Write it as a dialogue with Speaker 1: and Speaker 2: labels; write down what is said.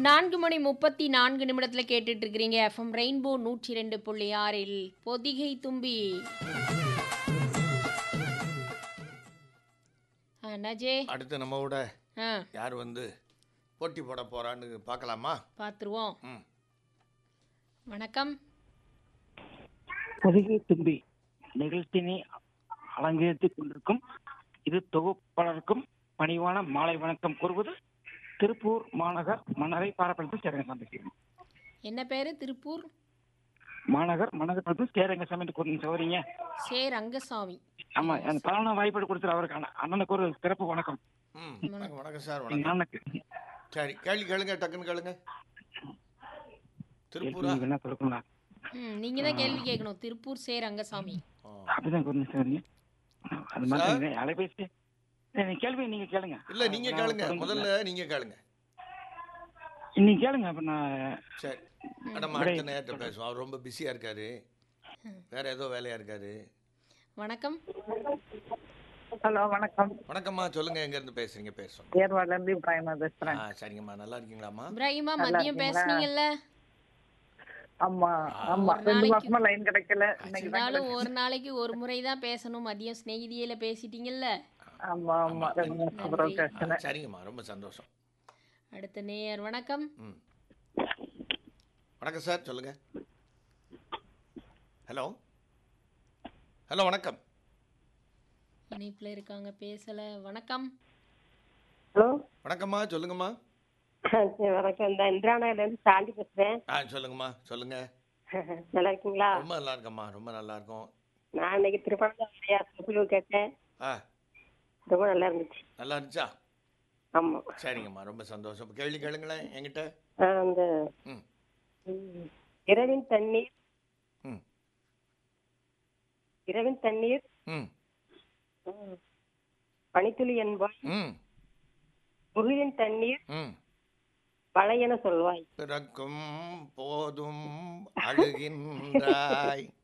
Speaker 1: நான்கு மணி முப்பத்தி நான்கு நிமிடத்தில் கேட்டுட்டு இருக்கிறீங்க எஃப்எம் ரெயின்போ நூற்றி ரெண்டு புள்ளி ஆறில் பொதிகை தும்பி ஆ, நஜே
Speaker 2: அடுத்து நம்மோட
Speaker 1: ஆ
Speaker 2: யார் வந்து போட்டி போட போறான்னு பார்க்கலாமா
Speaker 1: பார்த்துருவோம்
Speaker 2: ம்
Speaker 1: வணக்கம்
Speaker 3: பொதிகை தும்பி நிகழ்ச்சியினை அலங்கரித்துக் கொண்டிருக்கும் இது தொகுப்பாளருக்கும் பணிவான மாலை வணக்கம் கூறுவது திருப்பூர் மாநகர் மன்னரை பாரப்பளத்து ஸ்ரீரங்கசாமி
Speaker 1: என்ன பேரு திருப்பூர்
Speaker 3: மாநகர் மன்னரை ஸ்ரீரங்கசாமி கூறுங்க சௌரிங்க
Speaker 1: சே ரங்கசாமி
Speaker 3: ஆமா அந்த பலன வாய்ப்பு கொடுத்துரு அவருக்கு அண்ண- அண்ணனுக்கு ஒரு சிறப்பு வணக்கம்
Speaker 2: ம் வணக்கம் வணக்கம் சார்
Speaker 3: எங்க
Speaker 2: வணக்கம்
Speaker 3: அண்ணனுக்கு
Speaker 2: சரி கேள்வி கேளுங்க டக்குன்னு கேளுங்க திருப்பூரா
Speaker 3: என்ன கொடுக்கலாம்
Speaker 1: ம் நீங்கள் தான் கேள்வி கேட்கணும் திருப்பூர் சே ரங்கசாமி
Speaker 2: ஆ.
Speaker 3: அப்படிதான் கூறுங்க சௌரிங்க அது மாதிரி அலைபேசி நீங்க கேள்வி நீங்க கேளுங்க
Speaker 2: இல்ல நீங்க கேளுங்க முதல்ல நீங்க கேளுங்க
Speaker 3: நீங்க கேளுங்க அப்ப நான்
Speaker 2: சரி நம்ம அடுத்த நேரத்தை பேசுவோம் அவர் ரொம்ப பிஸியா இருக்காரு வேற ஏதோ வேலையா இருக்காரு
Speaker 1: வணக்கம்
Speaker 4: ஹலோ வணக்கம்
Speaker 2: வணக்கம்மா சொல்லுங்க எங்க இருந்து பேசுறீங்க பேர் சொல்லுங்க
Speaker 4: ஏர்வாட்ல இருந்து இப்ராஹிமா பேசுறேன்
Speaker 2: ஆ சரிங்கம்மா நல்லா இருக்கீங்களாம்மா
Speaker 1: இப்ராஹிமா
Speaker 4: நல்லா
Speaker 1: மதியம்
Speaker 4: இருக்கீங்களா?
Speaker 1: பேசுனீங்கல்ல
Speaker 4: ஆமா ஆமா
Speaker 1: ஒரு
Speaker 4: ரெண்டு
Speaker 1: நாளைக்கு-
Speaker 4: மாசமா லைன் கிடைக்கல இன்னைக்கு தான்
Speaker 1: இருந்தாலும் ஒரு நாளைக்கு ஒரு முறை தான் பேசணும் மதியம் ஸ்நேகிதியில பேசிட்டீங்கல்ல
Speaker 4: ஆமா ஆமா ரெண்டு மாசம் அப்புறம்
Speaker 1: நன்றி.
Speaker 2: ஆ,
Speaker 4: பேசினேன்
Speaker 2: சரிங்கம்மா ரொம்ப சந்தோஷம்
Speaker 1: அடுத்த நேயர் வணக்கம்
Speaker 2: ம் வணக்கம் சார் சொல்லுங்க ஹலோ ஹலோ வணக்கம்
Speaker 1: இணைப்புல இருக்காங்க பேசல வணக்கம்
Speaker 5: ஹலோ
Speaker 2: வணக்கம்மா சொல்லுங்கம்மா
Speaker 5: சரி வணக்கம் இந்த இந்திரா நகர்ல இருந்து சாந்தி பேசுறேன்
Speaker 2: ஆ சொல்லுங்கம்மா சொல்லுங்க
Speaker 5: நல்லா இருக்கீங்களா
Speaker 2: ரொம்ப நல்லா இருக்கம்மா ரொம்ப நல்லா இருக்கும்
Speaker 5: நான் இன்னைக்கு திருப்பணம் திருப்பூர் கேட்டேன்
Speaker 2: ஆ
Speaker 5: ரொம்ப நல்லா இருந்துச்சு
Speaker 2: நல்லா இருந்துச்சா
Speaker 5: ஆமா
Speaker 2: சரிங்கம்மா ரொம்ப சந்தோஷம் இப்ப கேள்வி கேளுங்களேன் என்கிட்ட
Speaker 5: ஆ, அந்த
Speaker 2: ம்
Speaker 5: ம், இரவின் தண்ணீர்
Speaker 2: ம்
Speaker 5: இரவின் தண்ணீர்
Speaker 2: ம்
Speaker 5: ம், பனித்துளி என்பாய்
Speaker 2: ம்
Speaker 5: முகிலின் தண்ணீர்
Speaker 2: ம்
Speaker 5: வளையென சொல்வாய்
Speaker 2: பிறக்கும் போதும் அழுகின்றாய்